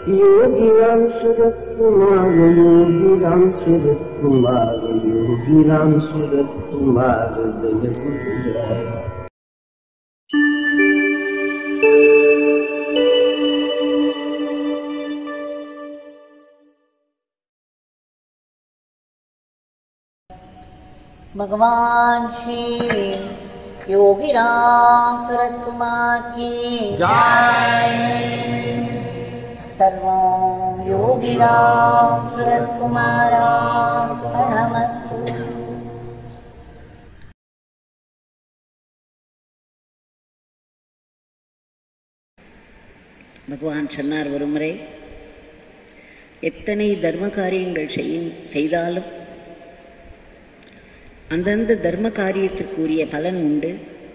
योगी राम सूरत कुमार योगी राम सूरत कुमार योगी राम सूरत कुमार जय गुरुदेव भगवान श्री योगी राम सूरत कुमार की सर्वं योगी राम सूरत कुमारार्पणमस्तु பகவான் சொன்னார் ஒருமுறை எத்தனை தர்ம காரியங்கள் செய்யும் செய்தாலும் அந்தந்த தர்ம காரியத்திற்குரிய பலன் உண்டு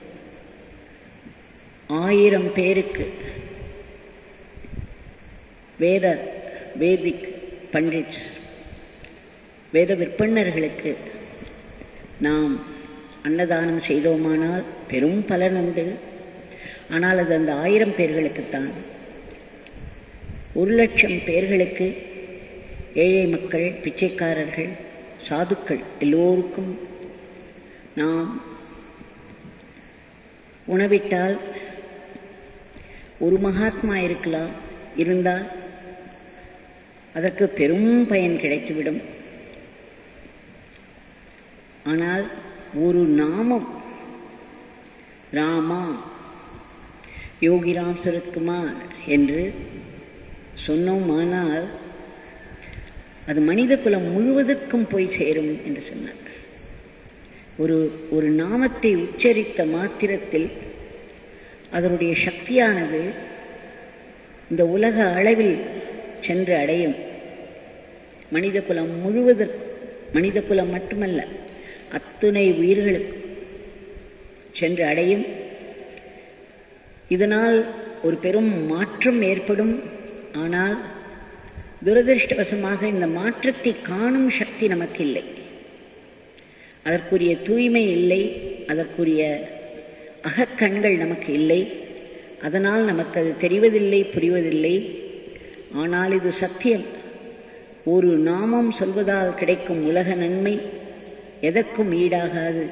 ஆயிரம் பேருக்கு வேத வேதிக் பண்டிட்ஸ் வேத விற்பன்னர்களுக்கு நாம் அன்னதானம் செய்தோமானால் பெரும் பலன் உண்டு ஆனால் அது அந்த ஆயிரம் பேர்களுக்குத்தான் ஒரு லட்சம் பேர்களுக்கு ஏழை மக்கள் பிச்சைக்காரர்கள் சாதுக்கள் எல்லோருக்கும் நாம் உணவிட்டால் ஒரு மகாத்மா இருக்கலாம் இருந்தால் அதற்கு பெரும் பயன் கிடைத்துவிடும் ஆனால் ஒரு நாமம் ராமா யோகிராம் சுரத்குமார் என்று சொன்னோமானால் அது மனித குலம் முழுவதற்கும் போய் சேரும் என்று சொன்னார் ஒரு ஒரு நாமத்தை உச்சரித்த மாத்திரத்தில் அதனுடைய சக்தியானது இந்த உலக அளவில் சென்று அடையும் மனித குலம் முழுவதற்கும் மனித குலம் மட்டுமல்ல அத்துணை உயிர்களுக்கும் சென்று அடையும் இதனால் ஒரு பெரும் மாற்றம் ஏற்படும் ஆனால் துரதிருஷ்டவசமாக இந்த மாற்றத்தை காணும் சக்தி நமக்கு இல்லை அதற்குரிய தூய்மை இல்லை அதற்குரிய அகக்கண்கள் நமக்கு இல்லை அதனால் நமக்கு அது தெரிவதில்லை புரிவதில்லை ஆனால் இது சத்தியம் ஒரு நாமம் சொல்வதால் கிடைக்கும் உலக நன்மை எதற்கும் ஈடாகாது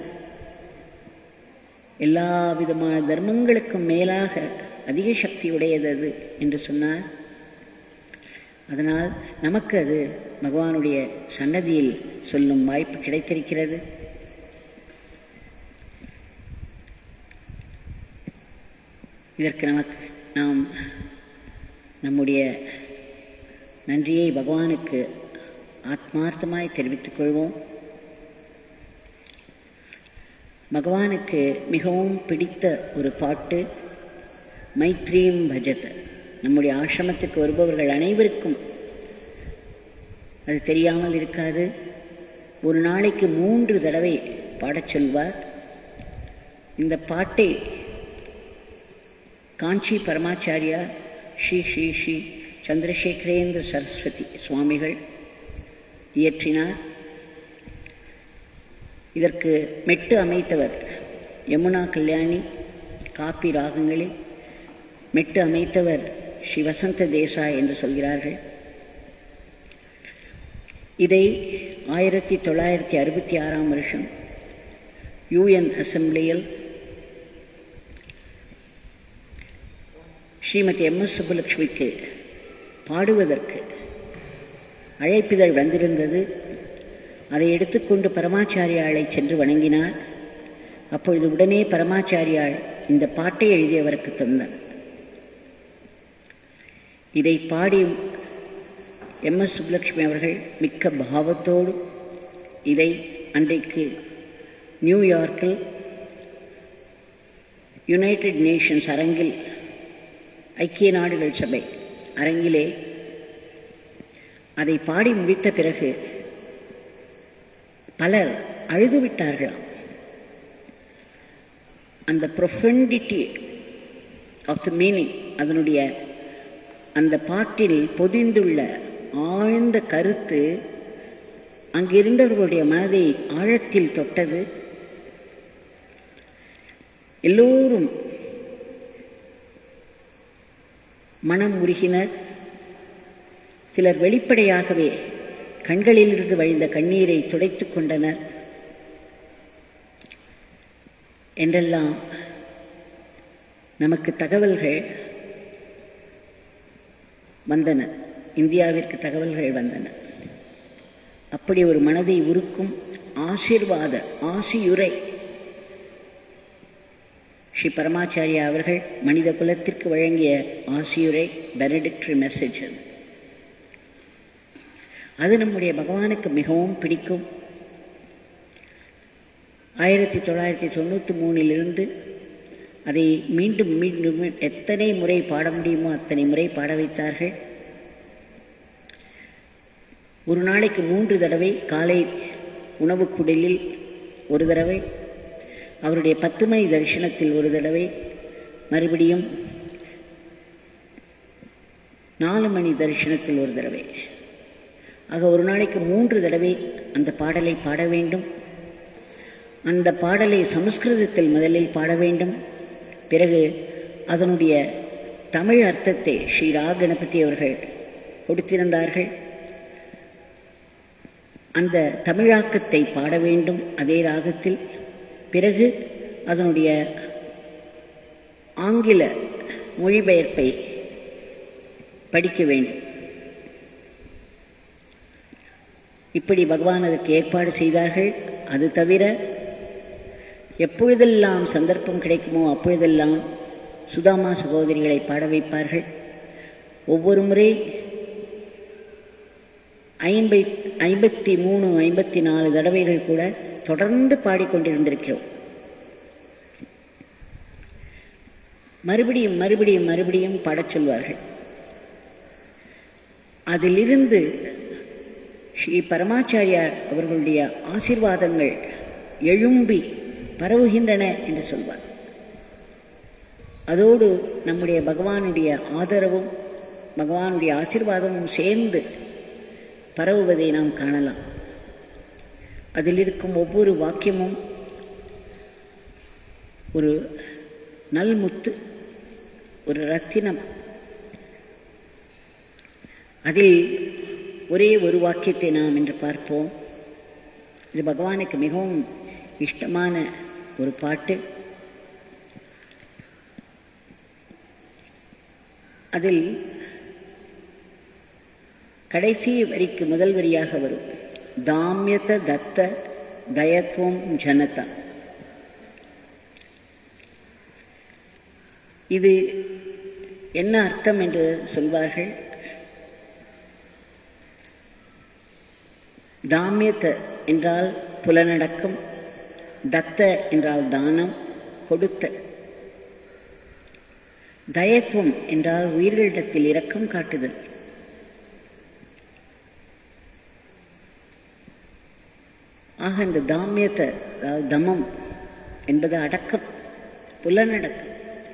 எல்லா விதமான தர்மங்களுக்கும் மேலாக அதிக சக்தி உடையது அது என்று சொன்னார் அதனால் நமக்கு அது பகவானுடைய சன்னதியில் சொல்லும் வாய்ப்பு கிடைத்திருக்கிறது இதற்கு நமக்கு நாம் நம்முடைய நன்றியை பகவானுக்கு ஆத்மார்த்தமாய் தெரிவித்துக் கொள்வோம் பகவானுக்கு மிகவும் பிடித்த ஒரு பாட்டு மைத்ரீம் பஜத் நம்முடைய ஆசிரமத்துக்கு வருபவர்கள் அனைவருக்கும் அது தெரியாமல் இருக்காது ஒரு நாளைக்கு மூன்று தடவை பாடச் சொல்வார் இந்த பாட்டை காஞ்சி பரமாச்சாரியா ஸ்ரீ ஸ்ரீ ஸ்ரீ சந்திரசேகரேந்திர சரஸ்வதி சுவாமிகள் இயற்றினார் இதற்கு மெட்டு அமைத்தவர் யமுனா கல்யாணி காப்பி ராகங்களில் மெட்டு அமைத்தவர் ஸ்ரீ வசந்த தேசாய் என்று சொல்கிறார்கள் இதை ஆயிரத்தி தொள்ளாயிரத்தி அறுபத்தி ஆறாம் வருஷம் யூஎன் அசம்பிளியில் ஸ்ரீமதி எம் எஸ் சுப்புலட்சுமிக்கு பாடுவதற்கு அழைப்பிதழ் வந்திருந்தது அதை எடுத்துக்கொண்டு பரமாச்சாரியாளை சென்று வணங்கினார் அப்பொழுது உடனே பரமாச்சாரியாள் இந்த பாட்டை எழுதியவருக்கு தந்தார் இதை பாடி எம் எஸ் சுப்புலட்சுமி அவர்கள் மிக்க பாவத்தோடு இதை அன்றைக்கு நியூயார்க்கில் யுனைடெட் நேஷன்ஸ் அரங்கில் ஐக்கிய நாடுகள் சபை அரங்கிலே அதை பாடி முடித்த பிறகு பலர் அழுதுவிட்டார்களாம் அந்த ப்ரொஃபண்டிட்டி ஆஃப் த மீனிங் அதனுடைய அந்த பாட்டில் பொதிந்துள்ள ஆழ்ந்த கருத்து அங்கிருந்தவர்களுடைய மனதை ஆழத்தில் தொட்டது எல்லோரும் மனம் உருகினர் சிலர் வெளிப்படையாகவே கண்களிலிருந்து வழிந்த கண்ணீரை துடைத்துக் கொண்டனர் என்றெல்லாம் நமக்கு தகவல்கள் வந்தன இந்தியாவிற்கு தகவல்கள் வந்தன அப்படி ஒரு மனதை உருக்கும் ஆசீர்வாத ஆசியுரை ஸ்ரீ பரமாச்சாரியா அவர்கள் மனித குலத்திற்கு வழங்கிய ஆசியுரை பெனடிக்டரி மெசேஜ் அது அது நம்முடைய பகவானுக்கு மிகவும் பிடிக்கும் ஆயிரத்தி தொள்ளாயிரத்தி தொண்ணூற்றி மூணிலிருந்து அதை மீண்டும் மீண்டும் எத்தனை முறை பாட முடியுமோ அத்தனை முறை பாட வைத்தார்கள் ஒரு நாளைக்கு மூன்று தடவை காலை உணவு குடலில் ஒரு தடவை அவருடைய பத்து மணி தரிசனத்தில் ஒரு தடவை மறுபடியும் நாலு மணி தரிசனத்தில் ஒரு தடவை ஆக ஒரு நாளைக்கு மூன்று தடவை அந்த பாடலை பாட வேண்டும் அந்த பாடலை சமஸ்கிருதத்தில் முதலில் பாட வேண்டும் பிறகு அதனுடைய தமிழ் அர்த்தத்தை ஸ்ரீ ரா கணபதி அவர்கள் கொடுத்திருந்தார்கள் அந்த தமிழாக்கத்தை பாட வேண்டும் அதே ராகத்தில் பிறகு அதனுடைய ஆங்கில மொழிபெயர்ப்பை படிக்க வேண்டும் இப்படி பகவான் அதற்கு ஏற்பாடு செய்தார்கள் அது தவிர எப்பொழுதெல்லாம் சந்தர்ப்பம் கிடைக்குமோ அப்பொழுதெல்லாம் சுதாமா சகோதரிகளை பாட வைப்பார்கள் ஒவ்வொரு முறை ஐம்பை ஐம்பத்தி மூணு ஐம்பத்தி நாலு தடவைகள் கூட தொடர்ந்து பாடிக்கொண்டிருந்திருக்கிறோம் மறுபடியும் மறுபடியும் மறுபடியும் பாடச் சொல்வார்கள் அதிலிருந்து ஸ்ரீ பரமாச்சாரியார் அவர்களுடைய ஆசீர்வாதங்கள் எழும்பி பரவுகின்றன என்று சொல்வார் அதோடு நம்முடைய பகவானுடைய ஆதரவும் பகவானுடைய ஆசீர்வாதமும் சேர்ந்து பரவுவதை நாம் காணலாம் அதில் இருக்கும் ஒவ்வொரு வாக்கியமும் ஒரு நல்முத்து ஒரு ரத்தினம் அதில் ஒரே ஒரு வாக்கியத்தை நாம் இன்று பார்ப்போம் இது பகவானுக்கு மிகவும் இஷ்டமான ஒரு பாட்டு அதில் கடைசி வரிக்கு முதல் வரியாக வரும் தாமியத தத்த தயத்துவம் ஜனதா இது என்ன அர்த்தம் என்று சொல்வார்கள் தாமியத்த என்றால் புலனடக்கம் தத்த என்றால் தானம் கொடுத்த தயத்துவம் என்றால் உயிர்களிடத்தில் இரக்கம் காட்டுதல் ஆக இந்த தாமியத்தை அதாவது தமம் என்பது அடக்கம் புலனடக்கம்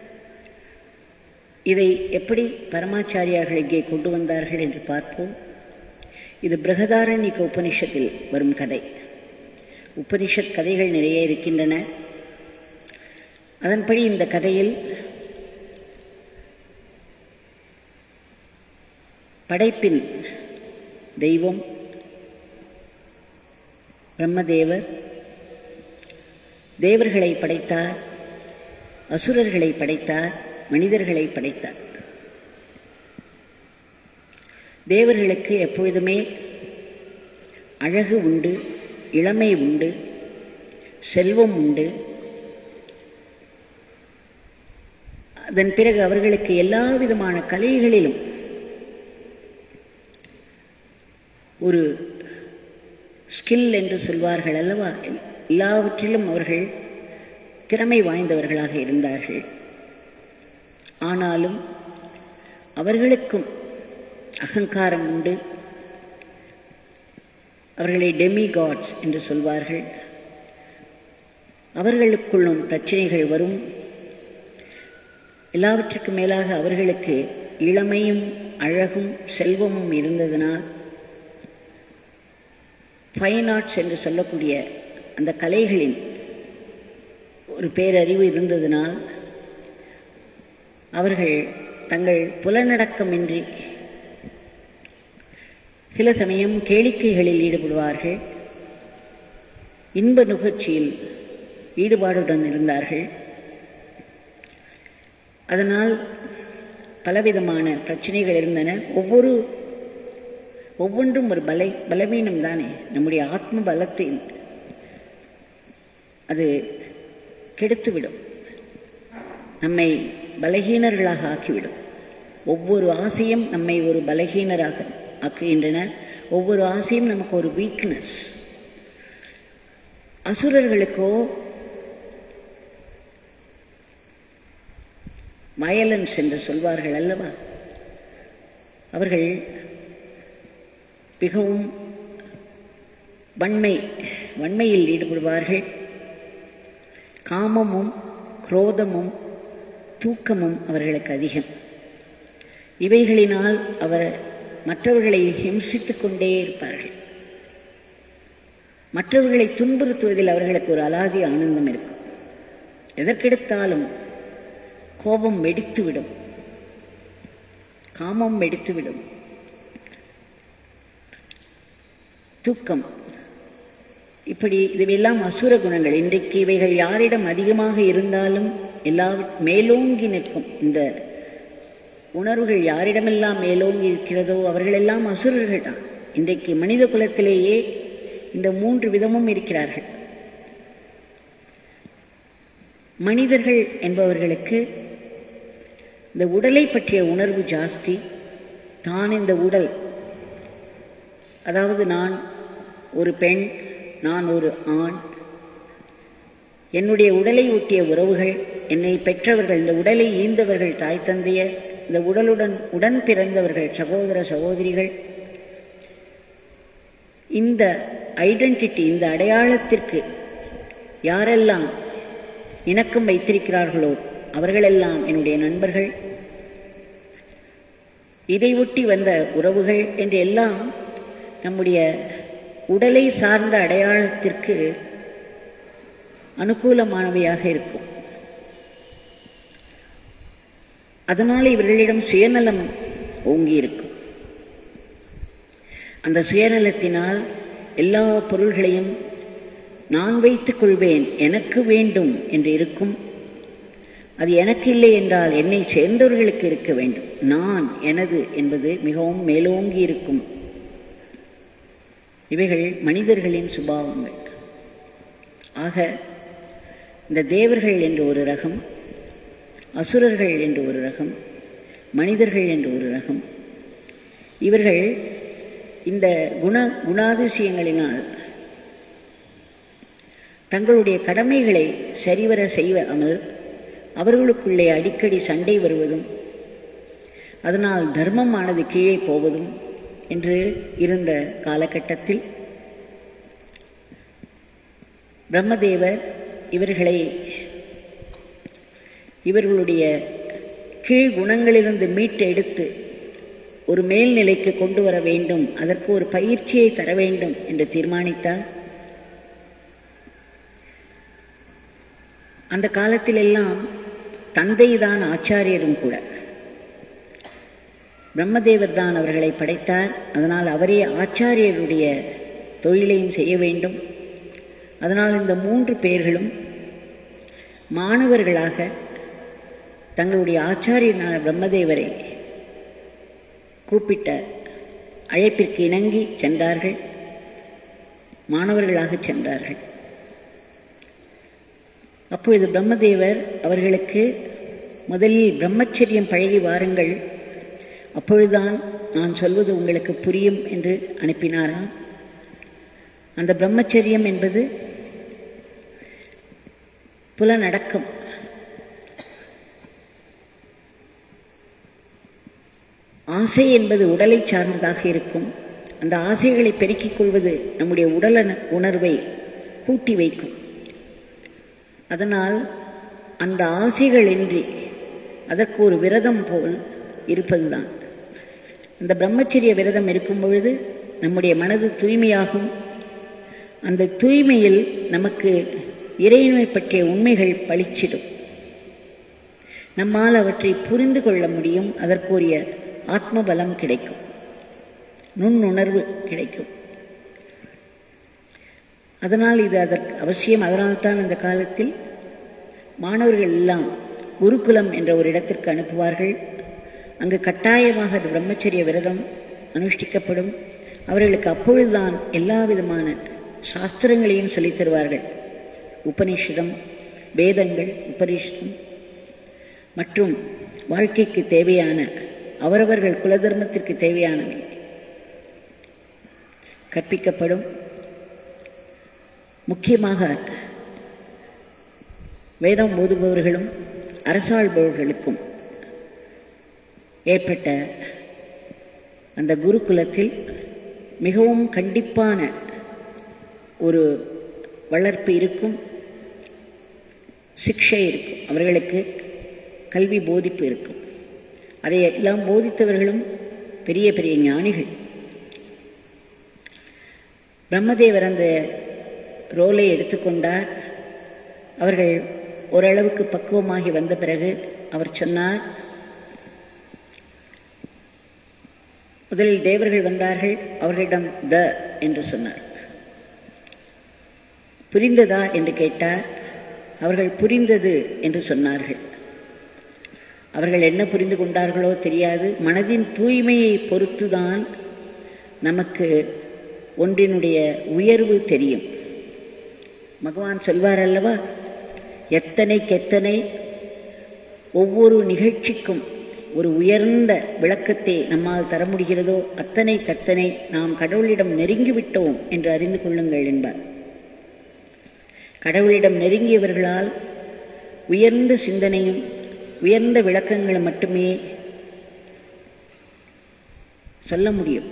இதை எப்படி பரமாச்சாரியார்கள் இங்கே கொண்டு வந்தார்கள் என்று பார்ப்போம் இது பிரகதாரண்யக்க உபனிஷத்தில் வரும் கதை உபனிஷத் கதைகள் நிறைய இருக்கின்றன அதன்படி இந்த கதையில் படைப்பின் தெய்வம் பிரம்மதேவர் தேவர்களை படைத்தார் அசுரர்களை படைத்தார் மனிதர்களை படைத்தார் தேவர்களுக்கு எப்பொழுதுமே அழகு உண்டு இளமை உண்டு செல்வம் உண்டு அதன் பிறகு அவர்களுக்கு எல்லா விதமான கலைகளிலும் ஒரு ஸ்கில் என்று சொல்வார்கள் அல்லவா எல்லாவற்றிலும் அவர்கள் திறமை வாய்ந்தவர்களாக இருந்தார்கள் ஆனாலும் அவர்களுக்கும் அகங்காரம் உண்டு அவர்களை டெமி காட்ஸ் என்று சொல்வார்கள் அவர்களுக்குள்ளும் பிரச்சனைகள் வரும் எல்லாவற்றுக்கும் மேலாக அவர்களுக்கு இளமையும் அழகும் செல்வமும் இருந்ததனால் ஃபைன் ஆர்ட்ஸ் என்று சொல்லக்கூடிய அந்த கலைகளின் ஒரு பேரறிவு இருந்ததனால் அவர்கள் தங்கள் புலனடக்கமின்றி சில சமயம் கேளிக்கைகளில் ஈடுபடுவார்கள் இன்ப நுகர்ச்சியில் ஈடுபாடுடன் இருந்தார்கள் அதனால் பலவிதமான பிரச்சனைகள் இருந்தன ஒவ்வொரு ஒவ்வொன்றும் ஒரு பலை பலவீனம் தானே நம்முடைய ஆத்ம பலத்தை அது கெடுத்துவிடும் நம்மை பலகீனர்களாக ஆக்கிவிடும் ஒவ்வொரு ஆசையும் நம்மை ஒரு பலகீனராக ஆக்குகின்றன ஒவ்வொரு ஆசையும் நமக்கு ஒரு வீக்னஸ் அசுரர்களுக்கோ வயலன்ஸ் என்று சொல்வார்கள் அல்லவா அவர்கள் மிகவும் வன்மை வன்மையில் ஈடுபடுவார்கள் காமமும் குரோதமும் தூக்கமும் அவர்களுக்கு அதிகம் இவைகளினால் அவர் மற்றவர்களை ஹிம்சித்துக் கொண்டே இருப்பார்கள் மற்றவர்களை துன்புறுத்துவதில் அவர்களுக்கு ஒரு அலாதி ஆனந்தம் இருக்கும் எதற்கெடுத்தாலும் கோபம் வெடித்துவிடும் காமம் வெடித்துவிடும் தூக்கம் இப்படி இதுவெல்லாம் அசுர குணங்கள் இன்றைக்கு இவைகள் யாரிடம் அதிகமாக இருந்தாலும் எல்லா மேலோங்கி நிற்கும் இந்த உணர்வுகள் யாரிடமெல்லாம் மேலோங்கி இருக்கிறதோ அவர்களெல்லாம் அசுரர்கள் தான் இன்றைக்கு மனித குலத்திலேயே இந்த மூன்று விதமும் இருக்கிறார்கள் மனிதர்கள் என்பவர்களுக்கு இந்த உடலை பற்றிய உணர்வு ஜாஸ்தி தான் இந்த உடல் அதாவது நான் ஒரு பெண் நான் ஒரு ஆண் என்னுடைய உடலை ஒட்டிய உறவுகள் என்னை பெற்றவர்கள் இந்த உடலை ஈந்தவர்கள் தாய் தந்தையர் இந்த உடலுடன் உடன் பிறந்தவர்கள் சகோதர சகோதரிகள் இந்த ஐடென்டிட்டி இந்த அடையாளத்திற்கு யாரெல்லாம் இணக்கம் வைத்திருக்கிறார்களோ அவர்களெல்லாம் என்னுடைய நண்பர்கள் இதை ஒட்டி வந்த உறவுகள் என்று எல்லாம் நம்முடைய உடலை சார்ந்த அடையாளத்திற்கு அனுகூலமானவையாக இருக்கும் அதனால் இவர்களிடம் சுயநலம் ஓங்கி இருக்கும் அந்த சுயநலத்தினால் எல்லா பொருள்களையும் நான் வைத்துக் கொள்வேன் எனக்கு வேண்டும் என்று இருக்கும் அது எனக்கு இல்லை என்றால் என்னை சேர்ந்தவர்களுக்கு இருக்க வேண்டும் நான் எனது என்பது மிகவும் மேலோங்கி இருக்கும் இவைகள் மனிதர்களின் சுபாவங்கள் ஆக இந்த தேவர்கள் என்று ஒரு ரகம் அசுரர்கள் என்று ஒரு ரகம் மனிதர்கள் என்று ஒரு ரகம் இவர்கள் இந்த குண குணாதிசயங்களினால் தங்களுடைய கடமைகளை சரிவர செய்யாமல் அவர்களுக்குள்ளே அடிக்கடி சண்டை வருவதும் அதனால் தர்மமானது கீழே போவதும் என்று இருந்த காலகட்டத்தில் பிரம்மதேவர் இவர்களை இவர்களுடைய கீழ் குணங்களிலிருந்து மீட்டு எடுத்து ஒரு மேல்நிலைக்கு கொண்டு வர வேண்டும் அதற்கு ஒரு பயிற்சியை தர வேண்டும் என்று தீர்மானித்தார் அந்த காலத்திலெல்லாம் தந்தை தான் ஆச்சாரியரும் கூட பிரம்மதேவர் தான் அவர்களை படைத்தார் அதனால் அவரே ஆச்சாரியருடைய தொழிலையும் செய்ய வேண்டும் அதனால் இந்த மூன்று பேர்களும் மாணவர்களாக தங்களுடைய ஆச்சாரியனான பிரம்மதேவரை கூப்பிட்ட அழைப்பிற்கு இணங்கி சென்றார்கள் மாணவர்களாக சென்றார்கள் அப்பொழுது பிரம்மதேவர் அவர்களுக்கு முதலில் பிரம்மச்சரியம் பழகி வாருங்கள் அப்பொழுதுதான் நான் சொல்வது உங்களுக்கு புரியும் என்று அனுப்பினாராம் அந்த பிரம்மச்சரியம் என்பது புலனடக்கம் ஆசை என்பது உடலை சார்ந்ததாக இருக்கும் அந்த ஆசைகளை பெருக்கிக் கொள்வது நம்முடைய உடல உணர்வை கூட்டி வைக்கும் அதனால் அந்த ஆசைகளின்றி அதற்கு ஒரு விரதம் போல் இருப்பதுதான் அந்த பிரம்மச்சரிய விரதம் இருக்கும் பொழுது நம்முடைய மனது தூய்மையாகும் அந்த தூய்மையில் நமக்கு இறைவனை பற்றிய உண்மைகள் பளிச்சிடும் நம்மால் அவற்றை புரிந்து கொள்ள முடியும் அதற்குரிய ஆத்மபலம் கிடைக்கும் நுண்ணுணர்வு கிடைக்கும் அதனால் இது அதற்கு அவசியம் அதனால்தான் அந்த காலத்தில் மாணவர்கள் எல்லாம் குருகுலம் என்ற ஒரு இடத்திற்கு அனுப்புவார்கள் அங்கு கட்டாயமாக அது பிரம்மச்சரிய விரதம் அனுஷ்டிக்கப்படும் அவர்களுக்கு அப்பொழுதுதான் எல்லா விதமான சாஸ்திரங்களையும் சொல்லித் தருவார்கள் உபனிஷதம் வேதங்கள் உபனிஷதம் மற்றும் வாழ்க்கைக்கு தேவையான அவரவர்கள் குலதர்மத்திற்கு தேவையானவை கற்பிக்கப்படும் முக்கியமாக வேதம் ஓதுபவர்களும் அரசாள்பவர்களுக்கும் ஏற்பட்ட அந்த குருகுலத்தில் மிகவும் கண்டிப்பான ஒரு வளர்ப்பு இருக்கும் சிக்ஷை இருக்கும் அவர்களுக்கு கல்வி போதிப்பு இருக்கும் அதை எல்லாம் போதித்தவர்களும் பெரிய பெரிய ஞானிகள் பிரம்மதேவர் அந்த ரோலை எடுத்துக்கொண்டார் அவர்கள் ஓரளவுக்கு பக்குவமாகி வந்த பிறகு அவர் சொன்னார் முதலில் தேவர்கள் வந்தார்கள் அவர்களிடம் த என்று சொன்னார் புரிந்ததா என்று கேட்டார் அவர்கள் புரிந்தது என்று சொன்னார்கள் அவர்கள் என்ன புரிந்து கொண்டார்களோ தெரியாது மனதின் தூய்மையை பொறுத்துதான் நமக்கு ஒன்றினுடைய உயர்வு தெரியும் பகவான் சொல்வார் அல்லவா எத்தனைக்கெத்தனை ஒவ்வொரு நிகழ்ச்சிக்கும் ஒரு உயர்ந்த விளக்கத்தை நம்மால் தர முடிகிறதோ அத்தனை கத்தனை நாம் கடவுளிடம் நெருங்கிவிட்டோம் என்று அறிந்து கொள்ளுங்கள் என்பார் கடவுளிடம் நெருங்கியவர்களால் உயர்ந்த சிந்தனையும் உயர்ந்த விளக்கங்களும் மட்டுமே சொல்ல முடியும்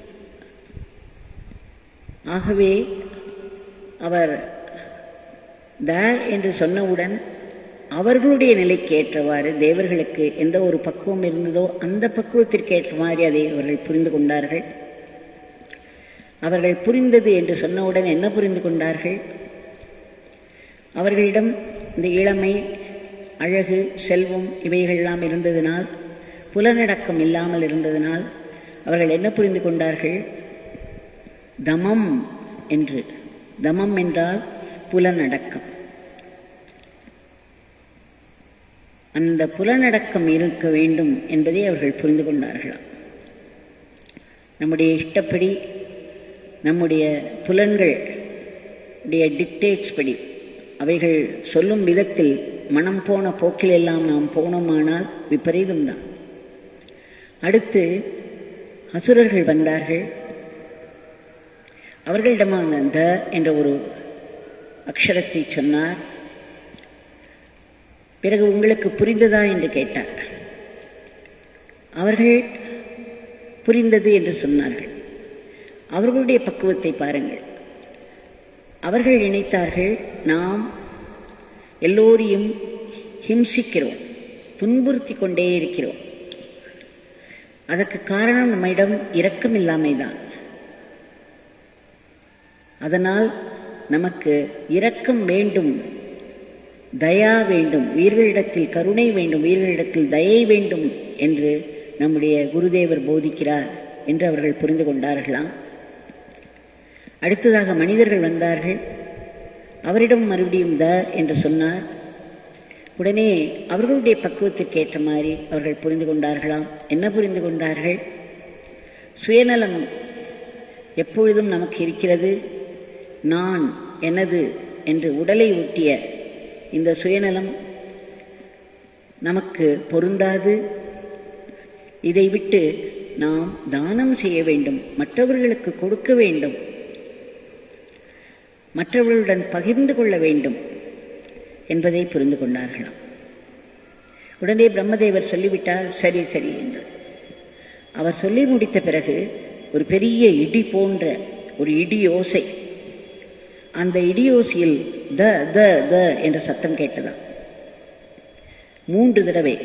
ஆகவே அவர் த என்று சொன்னவுடன் அவர்களுடைய நிலைக்கு ஏற்றவாறு தேவர்களுக்கு எந்த ஒரு பக்குவம் இருந்ததோ அந்த பக்குவத்திற்கு ஏற்ற மாதிரி அதை அவர்கள் புரிந்து கொண்டார்கள் அவர்கள் புரிந்தது என்று சொன்னவுடன் என்ன புரிந்து கொண்டார்கள் அவர்களிடம் இந்த இளமை அழகு செல்வம் இவைகளெல்லாம் இருந்ததினால் புலனடக்கம் இல்லாமல் இருந்ததினால் அவர்கள் என்ன புரிந்து கொண்டார்கள் தமம் என்று தமம் என்றால் புலனடக்கம் அந்த புலனடக்கம் இருக்க வேண்டும் என்பதை அவர்கள் புரிந்து கொண்டார்களாம் நம்முடைய இஷ்டப்படி நம்முடைய புலன்கள் உடைய டிக்டேட்ஸ் படி அவைகள் சொல்லும் விதத்தில் மனம் போன போக்கிலெல்லாம் நாம் போனோமானால் விபரீதம்தான் அடுத்து அசுரர்கள் வந்தார்கள் அவர்களிடமான த என்ற ஒரு அக்ஷரத்தை சொன்னார் பிறகு உங்களுக்கு புரிந்ததா என்று கேட்டார் அவர்கள் புரிந்தது என்று சொன்னார்கள் அவர்களுடைய பக்குவத்தை பாருங்கள் அவர்கள் நினைத்தார்கள் நாம் எல்லோரையும் ஹிம்சிக்கிறோம் துன்புறுத்தி கொண்டே இருக்கிறோம் அதற்கு காரணம் நம்மிடம் இரக்கம் இல்லாமைதான் அதனால் நமக்கு இரக்கம் வேண்டும் தயா வேண்டும் உயிர்களிடத்தில் கருணை வேண்டும் உயிர்களிடத்தில் தயை வேண்டும் என்று நம்முடைய குருதேவர் போதிக்கிறார் என்று அவர்கள் புரிந்து கொண்டார்களாம் அடுத்ததாக மனிதர்கள் வந்தார்கள் அவரிடம் மறுபடியும் த என்று சொன்னார் உடனே அவர்களுடைய பக்குவத்திற்கு ஏற்ற மாதிரி அவர்கள் புரிந்து கொண்டார்களாம் என்ன புரிந்து கொண்டார்கள் சுயநலம் எப்பொழுதும் நமக்கு இருக்கிறது நான் எனது என்று உடலை ஒட்டிய இந்த சுயநலம் நமக்கு பொருந்தாது இதை விட்டு நாம் தானம் செய்ய வேண்டும் மற்றவர்களுக்கு கொடுக்க வேண்டும் மற்றவர்களுடன் பகிர்ந்து கொள்ள வேண்டும் என்பதை புரிந்து கொண்டார்களாம் உடனே பிரம்மதேவர் சொல்லிவிட்டார் சரி சரி என்று அவர் சொல்லி முடித்த பிறகு ஒரு பெரிய இடி போன்ற ஒரு இடி ஓசை அந்த இடியோசியில் த த த என்ற சத்தம் கேட்டதாம் மூன்று தடவை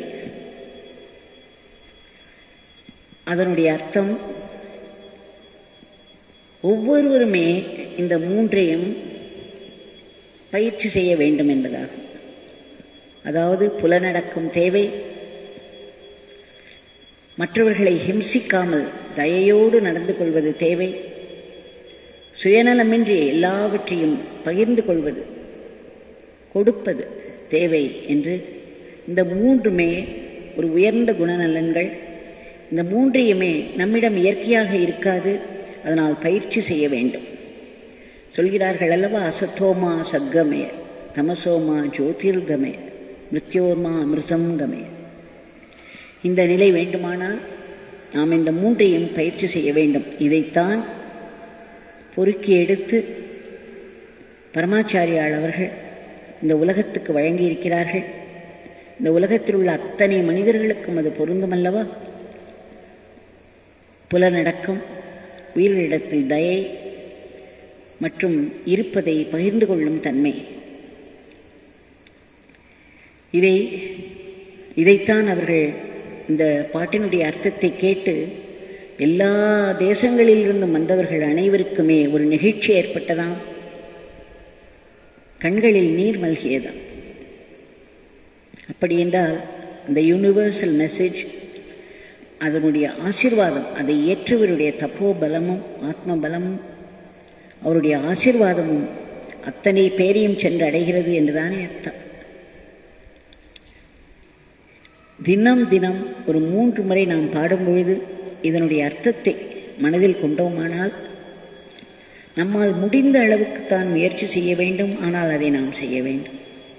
அதனுடைய அர்த்தம் ஒவ்வொருவருமே இந்த மூன்றையும் பயிற்சி செய்ய வேண்டும் என்பதாகும் அதாவது புலனடக்கம் தேவை மற்றவர்களை ஹிம்சிக்காமல் தயையோடு நடந்து கொள்வது தேவை சுயநலமின்றி எல்லாவற்றையும் பகிர்ந்து கொள்வது கொடுப்பது தேவை என்று இந்த மூன்றுமே ஒரு உயர்ந்த குணநலன்கள் இந்த மூன்றையுமே நம்மிடம் இயற்கையாக இருக்காது அதனால் பயிற்சி செய்ய வேண்டும் சொல்கிறார்கள் அல்லவா அசத்தோமா சத்கமய தமசோமா ஜோதிர்கமய மிருத்யோர்மா அமிர்தம் கமய இந்த நிலை வேண்டுமானால் நாம் இந்த மூன்றையும் பயிற்சி செய்ய வேண்டும் இதைத்தான் பொறுக்கி எடுத்து பரமாச்சாரியாள் அவர்கள் இந்த உலகத்துக்கு வழங்கியிருக்கிறார்கள் இந்த உலகத்தில் உள்ள அத்தனை மனிதர்களுக்கும் அது பொருந்தும் அல்லவா புலனடக்கம் உயிரிடத்தில் தயை மற்றும் இருப்பதை பகிர்ந்து கொள்ளும் தன்மை இதை இதைத்தான் அவர்கள் இந்த பாட்டினுடைய அர்த்தத்தை கேட்டு எல்லா தேசங்களிலிருந்தும் வந்தவர்கள் அனைவருக்குமே ஒரு நிகழ்ச்சி ஏற்பட்டதாம் கண்களில் நீர் மல்கியதாம் அப்படி என்றால் அந்த யூனிவர்சல் மெசேஜ் அதனுடைய ஆசிர்வாதம் அதை ஏற்றவருடைய தப்போ பலமும் ஆத்ம பலமும் அவருடைய ஆசிர்வாதமும் அத்தனை பேரையும் சென்று அடைகிறது என்றுதானே அர்த்தம் தினம் தினம் ஒரு மூன்று முறை நாம் பாடும் பொழுது இதனுடைய அர்த்தத்தை மனதில் கொண்டோமானால் நம்மால் முடிந்த அளவுக்குத்தான் முயற்சி செய்ய வேண்டும் ஆனால் அதை நாம் செய்ய வேண்டும்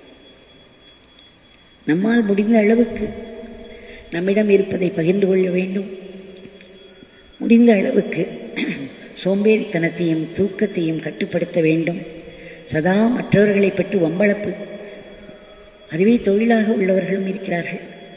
நம்மால் முடிந்த அளவுக்கு நம்மிடம் இருப்பதை பகிர்ந்து கொள்ள வேண்டும் முடிந்த அளவுக்கு சோம்பேறித்தனத்தையும் தூக்கத்தையும் கட்டுப்படுத்த வேண்டும் சதா மற்றவர்களை பற்றி வம்பளப்பு அதுவே தொழிலாக உள்ளவர்களும் இருக்கிறார்கள்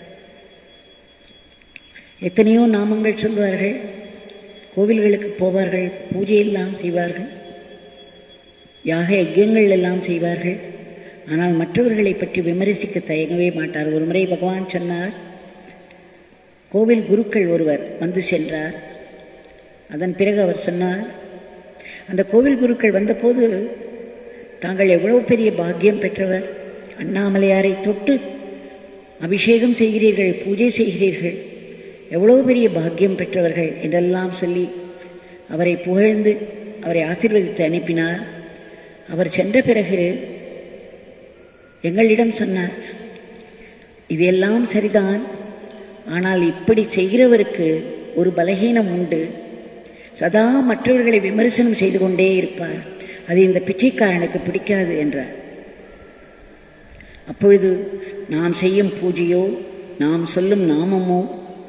எத்தனையோ நாமங்கள் சொல்வார்கள் கோவில்களுக்கு போவார்கள் பூஜையெல்லாம் செய்வார்கள் யாக யஜ்யங்கள் எல்லாம் செய்வார்கள் ஆனால் மற்றவர்களை பற்றி விமர்சிக்க தயங்கவே மாட்டார் ஒரு முறை பகவான் சொன்னார் கோவில் குருக்கள் ஒருவர் வந்து சென்றார் அதன் பிறகு அவர் சொன்னார் அந்த கோவில் குருக்கள் வந்தபோது தாங்கள் எவ்வளவு பெரிய பாக்கியம் பெற்றவர் அண்ணாமலையாரை தொட்டு அபிஷேகம் செய்கிறீர்கள் பூஜை செய்கிறீர்கள் எவ்வளவு பெரிய பாக்கியம் பெற்றவர்கள் என்றெல்லாம் சொல்லி அவரை புகழ்ந்து அவரை ஆசீர்வதித்து அனுப்பினார் அவர் சென்ற பிறகு எங்களிடம் சொன்னார் இதெல்லாம் சரிதான் ஆனால் இப்படி செய்கிறவருக்கு ஒரு பலகீனம் உண்டு சதா மற்றவர்களை விமர்சனம் செய்து கொண்டே இருப்பார் அது இந்த பிச்சைக்காரனுக்கு பிடிக்காது என்றார் அப்பொழுது நாம் செய்யும் பூஜையோ நாம் சொல்லும் நாமமோ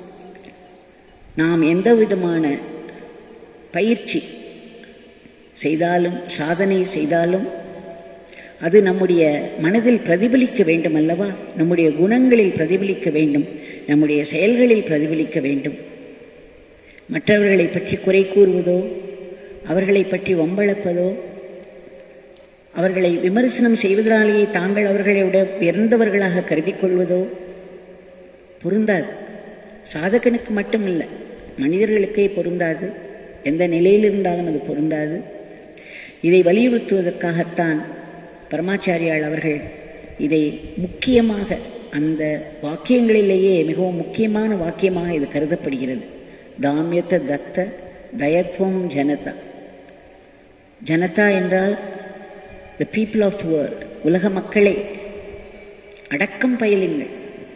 நாம் எந்த விதமான பயிற்சி செய்தாலும் சாதனை செய்தாலும் அது நம்முடைய மனதில் பிரதிபலிக்க வேண்டும் அல்லவா நம்முடைய குணங்களில் பிரதிபலிக்க வேண்டும் நம்முடைய செயல்களில் பிரதிபலிக்க வேண்டும் மற்றவர்களை பற்றி குறை கூறுவதோ அவர்களை பற்றி வம்பளப்பதோ அவர்களை விமர்சனம் செய்வதனாலேயே தாங்கள் அவர்களை விட உயர்ந்தவர்களாக கருதி கொள்வதோ பொருந்தாது சாதகனுக்கு மட்டுமில்லை மனிதர்களுக்கே பொருந்தாது எந்த நிலையில் இருந்தாலும் அது பொருந்தாது இதை வலியுறுத்துவதற்காகத்தான் பரமாச்சாரியால் அவர்கள் இதை முக்கியமாக அந்த வாக்கியங்களிலேயே மிகவும் முக்கியமான வாக்கியமாக இது கருதப்படுகிறது தாமியத்த தத்த தயத்துவம் ஜனதா ஜனதா என்றால் the people of the world உலக மக்களே அடக்கம் பயிலுங்கள்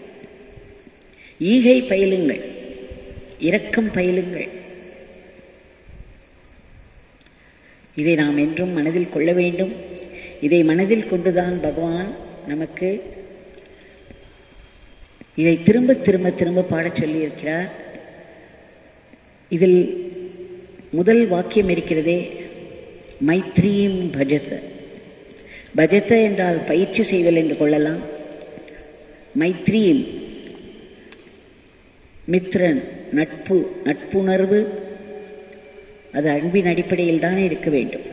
ஈகை பயிலுங்கள் இரக்கம் பயிலுங்கள் இதை நாம் என்றும் மனதில் கொள்ள வேண்டும் இதை மனதில் கொண்டுதான் பகவான் நமக்கு இதை திரும்ப திரும்ப திரும்ப பாடச் சொல்லியிருக்கிறார் இதில் முதல் வாக்கியம் இருக்கிறதே மைத்ரீம் பஜத பஜத என்றால் பயிற்சி செய்தல் என்று கொள்ளலாம் மைத்ரீம் மித்ரன் நட்பு நட்புணர்வு அது அன்பின் அடிப்படையில் தானே இருக்க வேண்டும்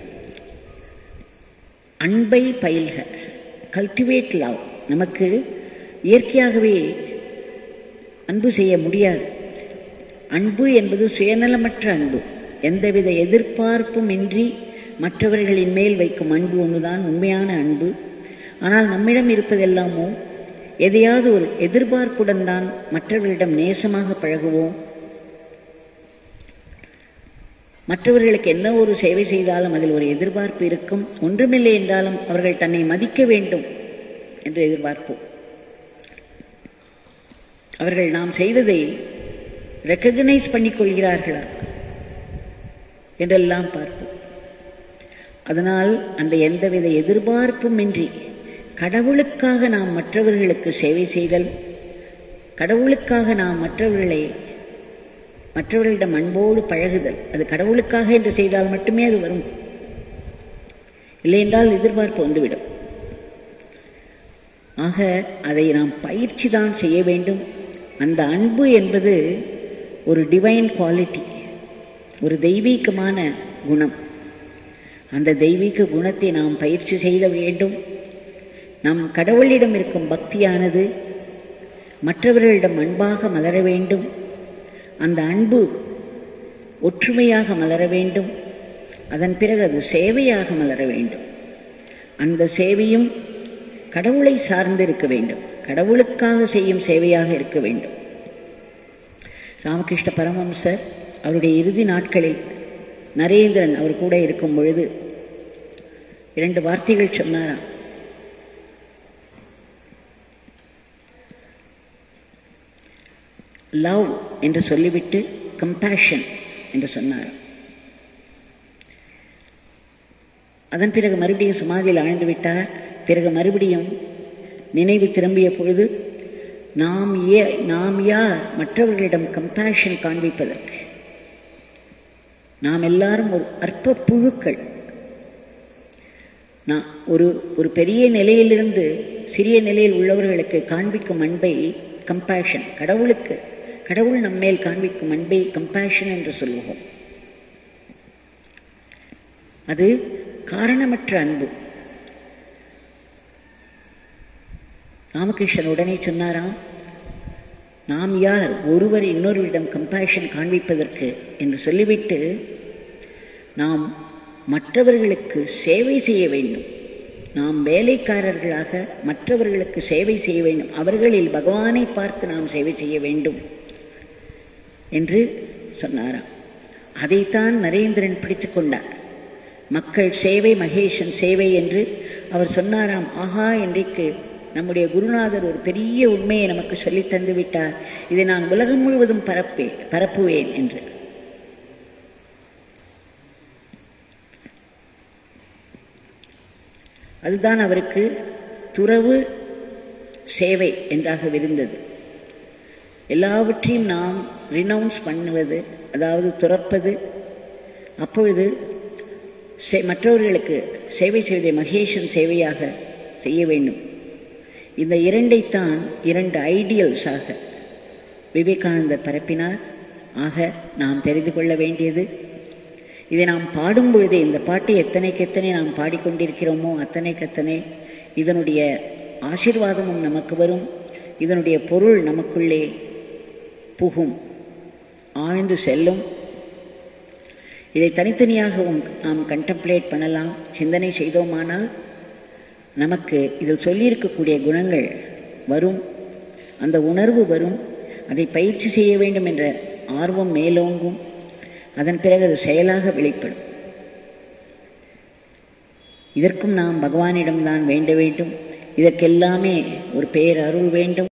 அன்பை பயில்க கல்டிவேட் லவ் நமக்கு இயற்கையாகவே அன்பு செய்ய முடியாது அன்பு என்பது சுயநலமற்ற அன்பு எந்தவித எதிர்பார்ப்பும் இன்றி மற்றவர்களின் மேல் வைக்கும் அன்பு ஒன்றுதான் உண்மையான அன்பு ஆனால் நம்மிடம் இருப்பதெல்லாமோ எதையாவது ஒரு எதிர்பார்ப்புடன் தான் மற்றவர்களிடம் நேசமாக பழகுவோம் மற்றவர்களுக்கு என்ன ஒரு சேவை செய்தாலும் அதில் ஒரு எதிர்பார்ப்பு இருக்கும் ஒன்றுமில்லை என்றாலும் அவர்கள் தன்னை மதிக்க வேண்டும் என்று எதிர்பார்ப்போம் அவர்கள் நாம் செய்ததை ரெக்கக்னைஸ் பண்ணிக்கொள்கிறார்களா என்றெல்லாம் பார்ப்போம் அதனால் அந்த எந்தவித எதிர்பார்ப்புமின்றி கடவுளுக்காக நாம் மற்றவர்களுக்கு சேவை செய்தல் கடவுளுக்காக நாம் மற்றவர்களை மற்றவர்களிடம் அன்போடு பழகுதல் அது கடவுளுக்காக என்று செய்தால் மட்டுமே அது வரும் இல்லை என்றால் எதிர்பார்ப்பு வந்துவிடும் ஆக அதை நாம் பயிற்சி தான் செய்ய வேண்டும் அந்த அன்பு என்பது ஒரு டிவைன் குவாலிட்டி ஒரு தெய்வீகமான குணம் அந்த தெய்வீக குணத்தை நாம் பயிற்சி செய்த வேண்டும் நம் கடவுளிடம் இருக்கும் பக்தியானது மற்றவர்களிடம் அன்பாக மலர வேண்டும் அந்த அன்பு ஒற்றுமையாக மலர வேண்டும் அதன் பிறகு அது சேவையாக மலர வேண்டும் அந்த சேவையும் கடவுளை சார்ந்து இருக்க வேண்டும் கடவுளுக்காக செய்யும் சேவையாக இருக்க வேண்டும் ராமகிருஷ்ண பரமஹம்சர் அவருடைய இறுதி நாட்களில் நரேந்திரன் அவர் கூட இருக்கும் பொழுது இரண்டு வார்த்தைகள் சொன்னாராம் லவ் என்று சொல்லிவிட்டு கம்பேஷன் என்று சொன்னார் அதன் பிறகு மறுபடியும் சமாதியில் ஆழ்ந்து விட்டார் பிறகு மறுபடியும் நினைவு திரும்பிய பொழுது நாம் ஏ நாம் யார் மற்றவர்களிடம் கம்பேஷன் காண்பிப்பதற்கு நாம் எல்லாரும் ஒரு அற்ப புழுக்கள் நான் ஒரு ஒரு பெரிய நிலையிலிருந்து சிறிய நிலையில் உள்ளவர்களுக்கு காண்பிக்கும் அன்பை கம்பேஷன் கடவுளுக்கு கடவுள் நம்மேல் காண்பிக்கும் அன்பை கம்பேஷன் என்று சொல்லுவோம் அது காரணமற்ற அன்பு ராமகிருஷ்ணன் உடனே சொன்னாராம் நாம் யார் ஒருவர் இன்னொருவரிடம் கம்பேஷன் காண்பிப்பதற்கு என்று சொல்லிவிட்டு நாம் மற்றவர்களுக்கு சேவை செய்ய வேண்டும் நாம் வேலைக்காரர்களாக மற்றவர்களுக்கு சேவை செய்ய வேண்டும் அவர்களில் பகவானை பார்த்து நாம் சேவை செய்ய வேண்டும் என்று சொன்னாராம் அதைத்தான் நரேந்திரன் பிடித்து கொண்டார் மக்கள் சேவை மகேஷன் சேவை என்று அவர் சொன்னாராம் ஆஹா இன்றைக்கு நம்முடைய குருநாதர் ஒரு பெரிய உண்மையை நமக்கு சொல்லி தந்து விட்டார் இதை நான் உலகம் முழுவதும் பரப்பே பரப்புவேன் என்று அதுதான் அவருக்கு துறவு சேவை என்றாக விருந்தது எல்லாவற்றையும் நாம் ரினவுன்ஸ் பண்ணுவது அதாவது துறப்பது அப்பொழுது சே மற்றவர்களுக்கு சேவை செய்வதை மகேஷன் சேவையாக செய்ய வேண்டும் இந்த இரண்டைத்தான் இரண்டு ஐடியல்ஸாக விவேகானந்தர் பரப்பினார் ஆக நாம் தெரிந்து கொள்ள வேண்டியது இதை நாம் பாடும் பொழுதே இந்த பாட்டை எத்தனைக்கு எத்தனை நாம் பாடிக்கொண்டிருக்கிறோமோ அத்தனைக்கு அத்தனை இதனுடைய ஆசீர்வாதமும் நமக்கு வரும் இதனுடைய பொருள் நமக்குள்ளே புகும் ஆழ்ந்து செல்லும் இதை தனித்தனியாகவும் நாம் கண்டம்ப்ளேட் பண்ணலாம் சிந்தனை செய்தோமானால் நமக்கு இதில் சொல்லியிருக்கக்கூடிய குணங்கள் வரும் அந்த உணர்வு வரும் அதை பயிற்சி செய்ய வேண்டும் என்ற ஆர்வம் மேலோங்கும் அதன் பிறகு அது செயலாக வெளிப்படும் இதற்கும் நாம் பகவானிடம்தான் வேண்ட வேண்டும் இதற்கெல்லாமே ஒரு பேர் அருள் வேண்டும்